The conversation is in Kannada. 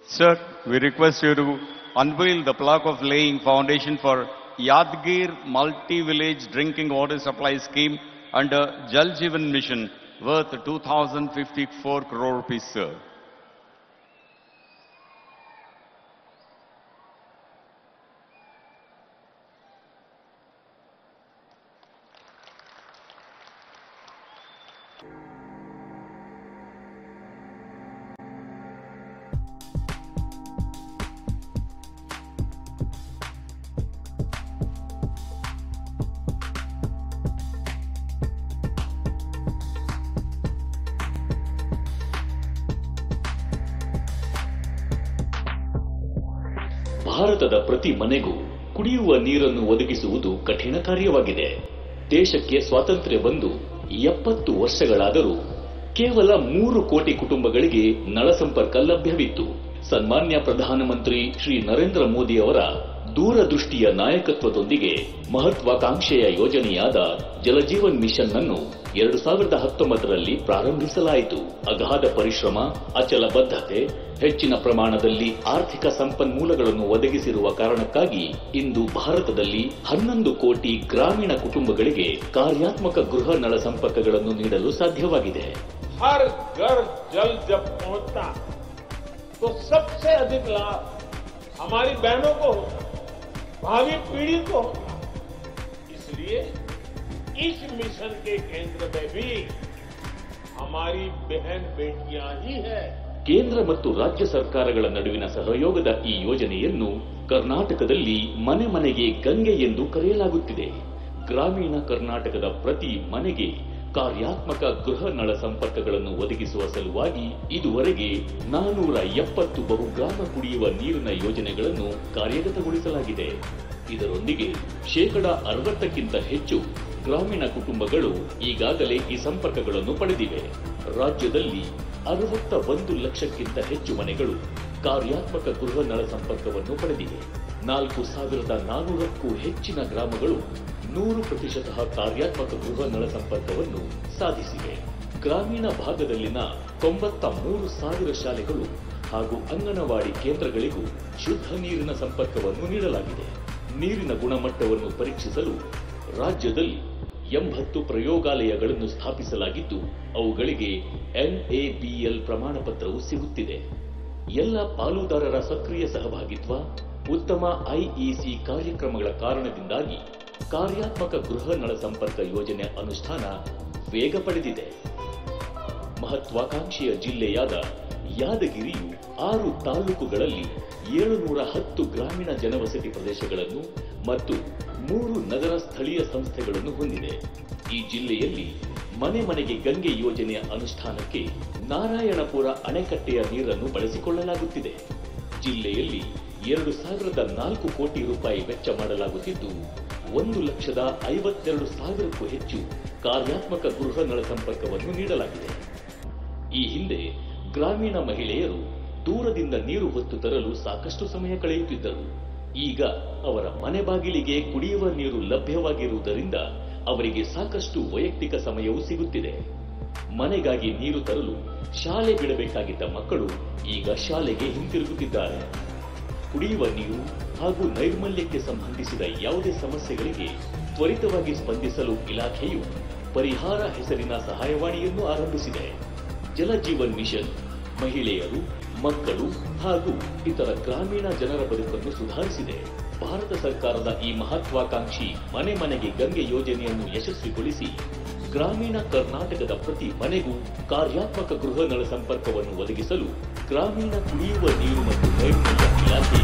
Sir, we request you to unveil the plaque of laying foundation for Yadgir Multi-Village Drinking Water Supply Scheme under Jal Jeevan Mission worth 2,054 crore rupees, sir. ಭಾರತದ ಪ್ರತಿ ಮನೆಗೂ ಕುಡಿಯುವ ನೀರನ್ನು ಒದಗಿಸುವುದು ಕಠಿಣ ಕಾರ್ಯವಾಗಿದೆ ದೇಶಕ್ಕೆ ಸ್ವಾತಂತ್ರ್ಯ ಬಂದು ಎಪ್ಪತ್ತು ವರ್ಷಗಳಾದರೂ ಕೇವಲ ಮೂರು ಕೋಟಿ ಕುಟುಂಬಗಳಿಗೆ ನಳ ಸಂಪರ್ಕ ಲಭ್ಯವಿತ್ತು ಸನ್ಮಾನ್ಯ ಪ್ರಧಾನಮಂತ್ರಿ ಶ್ರೀ ನರೇಂದ್ರ ಮೋದಿ ಅವರ ದೂರದೃಷ್ಟಿಯ ನಾಯಕತ್ವದೊಂದಿಗೆ ಮಹತ್ವಾಕಾಂಕ್ಷೆಯ ಯೋಜನೆಯಾದ ಜಲಜೀವನ್ ಮಿಷನ್ ಅನ್ನು ಎರಡು ಸಾವಿರದ ಹತ್ತೊಂಬತ್ತರಲ್ಲಿ ಪ್ರಾರಂಭಿಸಲಾಯಿತು ಅಗಾಧ ಪರಿಶ್ರಮ ಅಚಲ ಬದ್ಧತೆ ಹೆಚ್ಚಿನ ಪ್ರಮಾಣದಲ್ಲಿ ಆರ್ಥಿಕ ಸಂಪನ್ಮೂಲಗಳನ್ನು ಒದಗಿಸಿರುವ ಕಾರಣಕ್ಕಾಗಿ ಇಂದು ಭಾರತದಲ್ಲಿ ಹನ್ನೊಂದು ಕೋಟಿ ಗ್ರಾಮೀಣ ಕುಟುಂಬಗಳಿಗೆ ಕಾರ್ಯಾತ್ಮಕ ಗೃಹ ನಳ ಸಂಪರ್ಕಗಳನ್ನು ನೀಡಲು ಸಾಧ್ಯವಾಗಿದೆ हर घर जल जब पहुंचता तो सबसे अधिक लाभ हमारी बहनों को होगा भावी पीढ़ी को होगा इसलिए इस मिशन के केंद्र में भी हमारी बहन बेटियां ही है ಕೇಂದ್ರ ಮತ್ತು ರಾಜ್ಯ ಸರ್ಕಾರಗಳ ನಡುವಿನ ಸಹಯೋಗದ ಈ ಯೋಜನೆಯನ್ನು ಕರ್ನಾಟಕದಲ್ಲಿ ಮನೆ ಮನೆಗೆ ಗಂಗೆ ಎಂದು ಕರೆಯಲಾಗುತ್ತಿದೆ ಗ್ರಾಮೀಣ ಕರ್ನಾಟಕದ ಪ್ರತಿ ಮನೆಗೆ ಕಾರ್ಯಾತ್ಮಕ ಗೃಹ ನಳ ಸಂಪರ್ಕಗಳನ್ನು ಒದಗಿಸುವ ಸಲುವಾಗಿ ಇದುವರೆಗೆ ನಾನೂರ ಎಪ್ಪತ್ತು ಬಹುಗ್ರಾಮ ಕುಡಿಯುವ ನೀರಿನ ಯೋಜನೆಗಳನ್ನು ಕಾರ್ಯಗತಗೊಳಿಸಲಾಗಿದೆ ಇದರೊಂದಿಗೆ ಶೇಕಡ ಅರವತ್ತಕ್ಕಿಂತ ಹೆಚ್ಚು ಗ್ರಾಮೀಣ ಕುಟುಂಬಗಳು ಈಗಾಗಲೇ ಈ ಸಂಪರ್ಕಗಳನ್ನು ಪಡೆದಿವೆ ರಾಜ್ಯದಲ್ಲಿ ಅರವತ್ತ ಒಂದು ಲಕ್ಷಕ್ಕಿಂತ ಹೆಚ್ಚು ಮನೆಗಳು ಕಾರ್ಯಾತ್ಮಕ ಗೃಹ ನಳ ಸಂಪರ್ಕವನ್ನು ಪಡೆದಿವೆ ನಾಲ್ಕು ಸಾವಿರದ ನಾನೂರಕ್ಕೂ ಹೆಚ್ಚಿನ ಗ್ರಾಮಗಳು ನೂರು ಪ್ರತಿಶತ ಕಾರ್ಯಾತ್ಮಕ ಗೃಹ ನಳ ಸಂಪರ್ಕವನ್ನು ಸಾಧಿಸಿವೆ ಗ್ರಾಮೀಣ ಭಾಗದಲ್ಲಿನ ತೊಂಬತ್ತ ಮೂರು ಸಾವಿರ ಶಾಲೆಗಳು ಹಾಗೂ ಅಂಗನವಾಡಿ ಕೇಂದ್ರಗಳಿಗೂ ಶುದ್ಧ ನೀರಿನ ಸಂಪರ್ಕವನ್ನು ನೀಡಲಾಗಿದೆ ನೀರಿನ ಗುಣಮಟ್ಟವನ್ನು ಪರೀಕ್ಷಿಸಲು ರಾಜ್ಯದಲ್ಲಿ ಎಂಬತ್ತು ಪ್ರಯೋಗಾಲಯಗಳನ್ನು ಸ್ಥಾಪಿಸಲಾಗಿದ್ದು ಅವುಗಳಿಗೆ ಎನ್ಎಬಿಎಲ್ ಪ್ರಮಾಣ ಪತ್ರವು ಸಿಗುತ್ತಿದೆ ಎಲ್ಲ ಪಾಲುದಾರರ ಸಕ್ರಿಯ ಸಹಭಾಗಿತ್ವ ಉತ್ತಮ ಐಇಸಿ ಕಾರ್ಯಕ್ರಮಗಳ ಕಾರಣದಿಂದಾಗಿ ಕಾರ್ಯಾತ್ಮಕ ಗೃಹ ನಳ ಸಂಪರ್ಕ ಯೋಜನೆ ಅನುಷ್ಠಾನ ವೇಗ ಪಡೆದಿದೆ ಮಹತ್ವಾಕಾಂಕ್ಷೆಯ ಜಿಲ್ಲೆಯಾದ ಯಾದಗಿರಿಯು ಆರು ತಾಲೂಕುಗಳಲ್ಲಿ ಏಳುನೂರ ಹತ್ತು ಗ್ರಾಮೀಣ ಜನವಸತಿ ಪ್ರದೇಶಗಳನ್ನು ಮತ್ತು ಮೂರು ನಗರ ಸ್ಥಳೀಯ ಸಂಸ್ಥೆಗಳನ್ನು ಹೊಂದಿದೆ ಈ ಜಿಲ್ಲೆಯಲ್ಲಿ ಮನೆ ಮನೆಗೆ ಗಂಗೆ ಯೋಜನೆಯ ಅನುಷ್ಠಾನಕ್ಕೆ ನಾರಾಯಣಪುರ ಅಣೆಕಟ್ಟೆಯ ನೀರನ್ನು ಬಳಸಿಕೊಳ್ಳಲಾಗುತ್ತಿದೆ ಜಿಲ್ಲೆಯಲ್ಲಿ ಎರಡು ಸಾವಿರದ ನಾಲ್ಕು ಕೋಟಿ ರೂಪಾಯಿ ವೆಚ್ಚ ಮಾಡಲಾಗುತ್ತಿದ್ದು ಒಂದು ಲಕ್ಷದ ಐವತ್ತೆರಡು ಸಾವಿರಕ್ಕೂ ಹೆಚ್ಚು ಕಾರ್ಯಾತ್ಮಕ ಗೃಹ ನಳ ಸಂಪರ್ಕವನ್ನು ನೀಡಲಾಗಿದೆ ಈ ಹಿಂದೆ ಗ್ರಾಮೀಣ ಮಹಿಳೆಯರು ದೂರದಿಂದ ನೀರು ಹೊತ್ತು ತರಲು ಸಾಕಷ್ಟು ಸಮಯ ಕಳೆಯುತ್ತಿದ್ದರು ಈಗ ಅವರ ಮನೆ ಬಾಗಿಲಿಗೆ ಕುಡಿಯುವ ನೀರು ಲಭ್ಯವಾಗಿರುವುದರಿಂದ ಅವರಿಗೆ ಸಾಕಷ್ಟು ವೈಯಕ್ತಿಕ ಸಮಯವೂ ಸಿಗುತ್ತಿದೆ ಮನೆಗಾಗಿ ನೀರು ತರಲು ಶಾಲೆ ಬಿಡಬೇಕಾಗಿದ್ದ ಮಕ್ಕಳು ಈಗ ಶಾಲೆಗೆ ಹಿಂತಿರುಗುತ್ತಿದ್ದಾರೆ ಕುಡಿಯುವ ನೀರು ಹಾಗೂ ನೈರ್ಮಲ್ಯಕ್ಕೆ ಸಂಬಂಧಿಸಿದ ಯಾವುದೇ ಸಮಸ್ಯೆಗಳಿಗೆ ತ್ವರಿತವಾಗಿ ಸ್ಪಂದಿಸಲು ಇಲಾಖೆಯು ಪರಿಹಾರ ಹೆಸರಿನ ಸಹಾಯವಾಣಿಯನ್ನು ಆರಂಭಿಸಿದೆ ಜಲಜೀವನ್ ಮಿಷನ್ ಮಹಿಳೆಯರು ಮಕ್ಕಳು ಹಾಗೂ ಇತರ ಗ್ರಾಮೀಣ ಜನರ ಬದುಕನ್ನು ಸುಧಾರಿಸಿದೆ ಭಾರತ ಸರ್ಕಾರದ ಈ ಮಹತ್ವಾಕಾಂಕ್ಷಿ ಮನೆ ಮನೆಗೆ ಗಂಗೆ ಯೋಜನೆಯನ್ನು ಯಶಸ್ವಿಗೊಳಿಸಿ ಗ್ರಾಮೀಣ ಕರ್ನಾಟಕದ ಪ್ರತಿ ಮನೆಗೂ ಕಾರ್ಯಾತ್ಮಕ ಗೃಹ ನಳ ಸಂಪರ್ಕವನ್ನು ಒದಗಿಸಲು ಗ್ರಾಮೀಣ ಕುಡಿಯುವ ನೀರು ಮತ್ತು ನೈರ್ಮಲ್ಯ ಇಲಾಖೆ